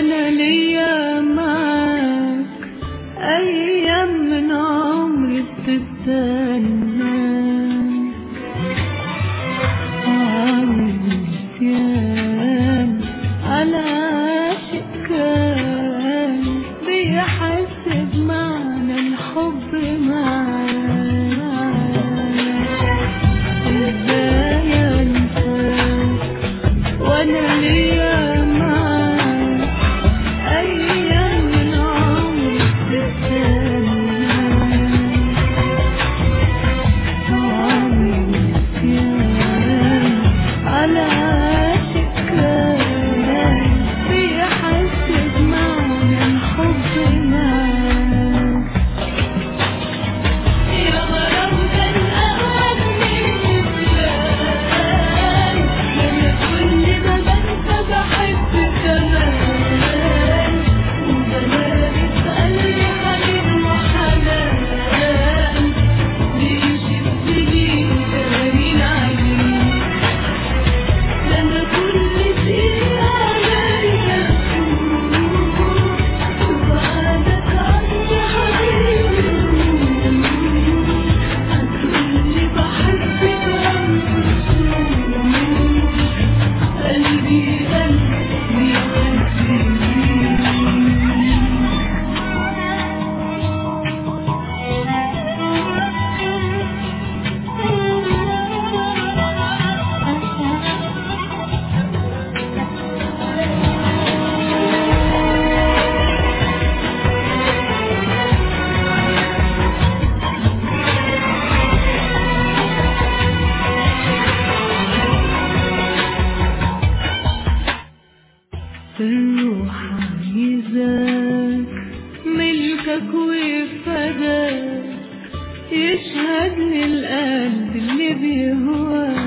وانا ليا معاك ايام من عمري بتستنى عامل نسيان على عاشق كان بيحس بمعنى الحب معاك ازاي انساك وانا ليا معاك ايام من عمري بتستنى عامل نسيان على عاشق كان بيحس بمعنى الحب معاك يا غرام كان أغلى من النسيان لما كل ما بنسى بحب كمان وبلاقي في قلبي حنين وحنان بيشدني دارين عليه لما كل دقيقة عليا وبعدك عني حبيبي هتقولي بحبك قلبي قلبي حبيبي الروح عايزاك ملكك وفداك يشهد للقلب اللي بيهواك